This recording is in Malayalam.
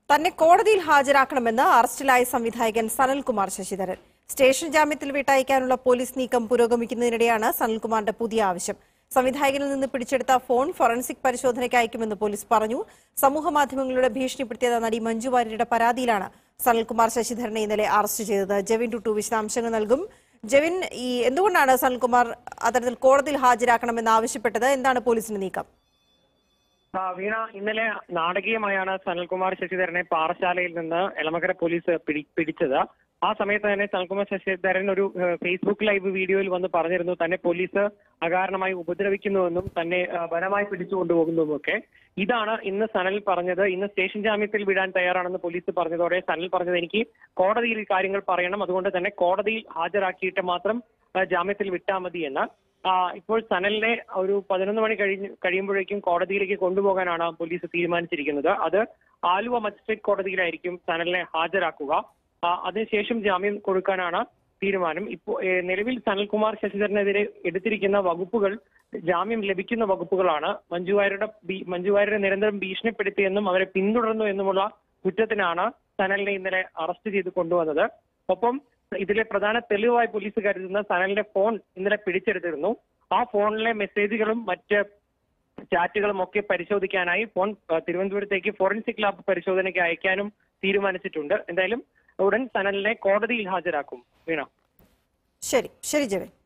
തന്നെ കോടതിയിൽ ഹാജരാക്കണമെന്ന് അറസ്റ്റിലായ സംവിധായകൻ സനൽകുമാർ ശശിധരൻ സ്റ്റേഷൻ ജാമ്യത്തിൽ വിട്ടയക്കാനുള്ള പോലീസ് നീക്കം പുരോഗമിക്കുന്നതിനിടെയാണ് സനൽകുമാറിന്റെ പുതിയ ആവശ്യം സംവിധായകനിൽ നിന്ന് പിടിച്ചെടുത്ത ഫോൺ ഫോറൻസിക് പരിശോധനയ്ക്ക് അയക്കുമെന്ന് പോലീസ് പറഞ്ഞു സമൂഹ മാധ്യമങ്ങളുടെ ഭീഷണിപ്പെടുത്തിയ നടി മഞ്ജു വാര്യരുടെ പരാതിയിലാണ് സനൽകുമാർ ശശിധരനെ ഇന്നലെ അറസ്റ്റ് ചെയ്തത് ജെവിൻ ടുട്ടു വിശദാംശങ്ങൾ നൽകും ജെവിൻ ഈ എന്തുകൊണ്ടാണ് സനൽകുമാർ അത്തരത്തിൽ കോടതിയിൽ ഹാജരാക്കണമെന്ന് ആവശ്യപ്പെട്ടത് എന്താണ് പോലീസിന്റെ നീക്കം ആ, വീണ ഇന്നലെ നാടകീയമായാണ് സനൽകുമാർ ശശിധരനെ പാറശാലയിൽ നിന്ന് എളമകര പോലീസ് പിടി പിടിച്ചത് ആ സമയത്ത് തന്നെ സനൽകുമാർ ശശിധരൻ ഒരു ഏഹ്, ഫേസ്ബുക്ക് ലൈവ് വീഡിയോയിൽ വന്ന് പറഞ്ഞിരുന്നു തന്നെ പോലീസ് അകാരണമായി ഉപദ്രവിക്കുന്നുവെന്നും തന്നെ ആ, ബലമായി പിടിച്ചുകൊണ്ടുപോകുന്നുവെന്നൊക്കെ ഇതാണ് ഇന്ന് സനൽ പറഞ്ഞത് ഇന്ന് സ്റ്റേഷൻ ജാമ്യത്തിൽ വിടാൻ തയ്യാറാണെന്ന് പോലീസ് പറഞ്ഞതോടെ സനൽ പറഞ്ഞത് എനിക്ക് കോടതിയിൽ ഈ കാര്യങ്ങൾ പറയണം അതുകൊണ്ട് തന്നെ കോടതിയിൽ ഹാജരാക്കിയിട്ട് മാത്രം ആ, ജാമ്യത്തിൽ വിട്ടാൽ മതി എന്ന് ആ, ഇപ്പോൾ സനലിനെ ഒരു പതിനൊന്ന് മണി കഴിഞ്ഞ് കഴിയുമ്പോഴേക്കും കോടതിയിലേക്ക് കൊണ്ടുപോകാനാണ് പോലീസ് തീരുമാനിച്ചിരിക്കുന്നത് അത് ആലുവ മജിസ്ട്രേറ്റ് കോടതിയിലായിരിക്കും സനലിനെ ഹാജരാക്കുക ആ, അതിനുശേഷം ജാമ്യം കൊടുക്കാനാണ് തീരുമാനം ഇപ്പോൾ ഏ, നിലവിൽ സനൽകുമാർ ശശിധരനെതിരെ എടുത്തിരിക്കുന്ന വകുപ്പുകൾ ജാമ്യം ലഭിക്കുന്ന വകുപ്പുകളാണ് മഞ്ജുവാര്യരുടെ ബി- മഞ്ജുവാര്യരെ നിരന്തരം ഭീഷണിപ്പെടുത്തിയെന്നും അവരെ പിന്തുടർന്നു എന്നുമുള്ള കുറ്റത്തിനാണ് സനലിനെ ഇന്നലെ അറസ്റ്റ് ചെയ്ത് കൊണ്ടുവന്നത് ഒപ്പം ഇതിലെ പ്രധാന തെളിവായി പോലീസ് കരുതുന്ന സനലിന്റെ ഫോൺ ഇന്നലെ പിടിച്ചെടുത്തിരുന്നു ആ ഫോണിലെ മെസ്സേജുകളും മറ്റ് ചാറ്റുകളും ഒക്കെ പരിശോധിക്കാനായി ഫോൺ ആ, തിരുവനന്തപുരത്തേക്ക് ഫോറൻസിക് ലാബ് പരിശോധനയ്ക്ക് അയക്കാനും തീരുമാനിച്ചിട്ടുണ്ട് എന്തായാലും ഉടൻ സനലിനെ കോടതിയിൽ ഹാജരാക്കും വീണ ശരി ശരി ജെവിൻ